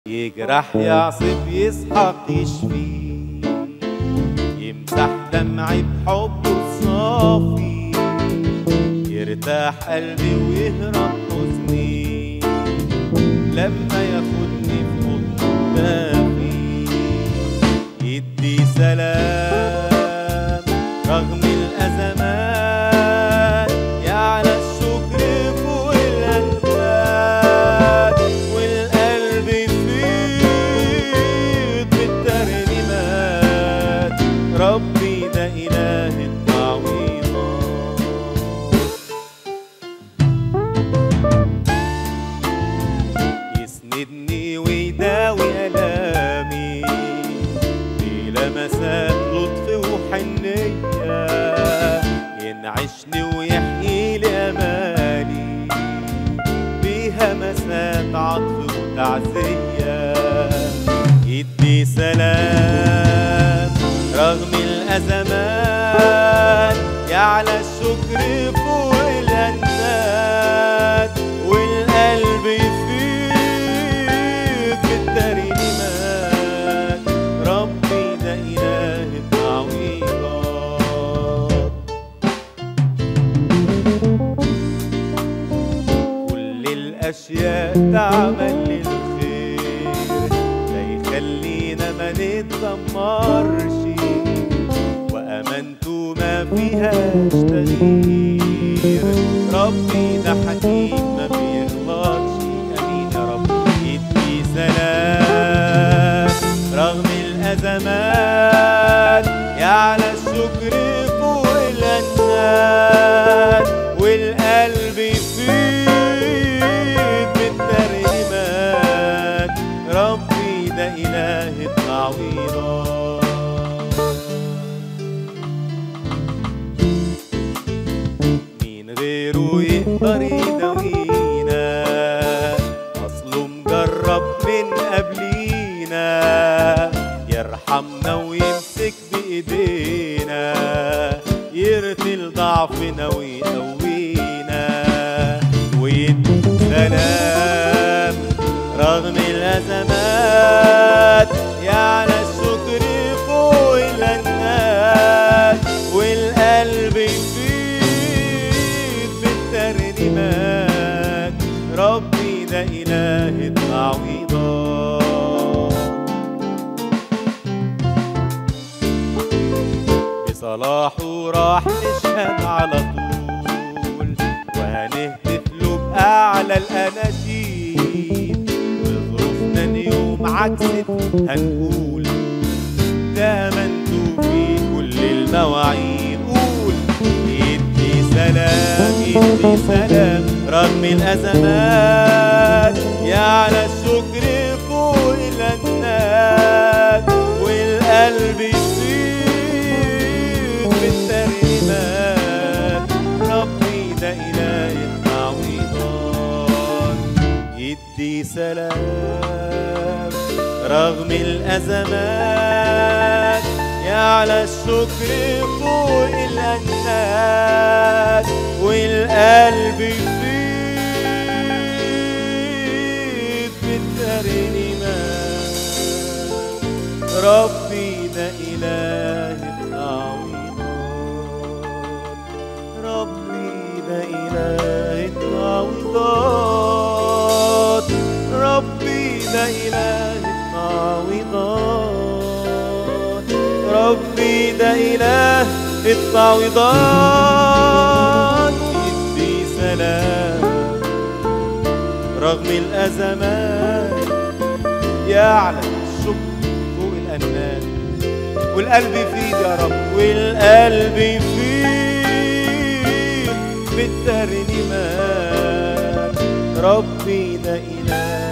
يجرح يعصب يسحق يشفي يمسح دمعي بحبه الصافي يرتاح قلبي ويهرب حزني لما ياخدني في حضنه دافي يدي سلام رغم الأزمات يعلى الشكر فوق الأنفات والقلب يفيض بالترنيمات ربي ده إله التعويضات يسندني ويداوي ألامي بلمسات لطف وحنية ينعشني ويحيي لي أمالي بهمسات عطف وتعزية يدي سلام رغم الأزمات يعلى الشكر فوق الأنات والقلب يفيض بالترنيمات ربي ده إله التعويضات كل الأشياء تعمل للخير ده يخلينا ما نتدمرش وأمنته ما فيهاش تغيير ربي ده حكيم ما بيغلطش أمين يا رب يدي سلام رغم الأزمات يعلى الشكر فوق الأنات والقلب يفيض بالترنيمات ربي ده إله التعويضات مين غيره يقدر يداوينا اصله مجرب من قبلينا يرحمنا ويمسك بايدينا يرتل ضعفنا ويقوينا ويدي سلام رغم الازمات يعلى الشكر فوق الانات والقلب يفيض بالترنيمات ربي ده اله التعويضات بصلاحه راح نشهد على طول وهنهتف له بأعلى الأناشيد وظروفنا اليوم عكست هنقول ده منتو في كل المواعيد قول يدي سلام يدي سلام رغم الأزمات يعلى الشكر فوق الأنات والقلب يفيض بالترنيمات ربي ده إله التعويضات يدي سلام رغم الأزمات يعلى الشكر فوق الأنات والقلب يفيض بالترنيمات ربي ده إله التعويضات ربي ده إله التعويضات ربي ده إله التعويضات ربي ده إله التعويضات يدي سلام رغم الأزمات يعلى الشكر فوق الأنات والقلب يفيد يا رب والقلب يفيد بالترنيمات ربي ده إله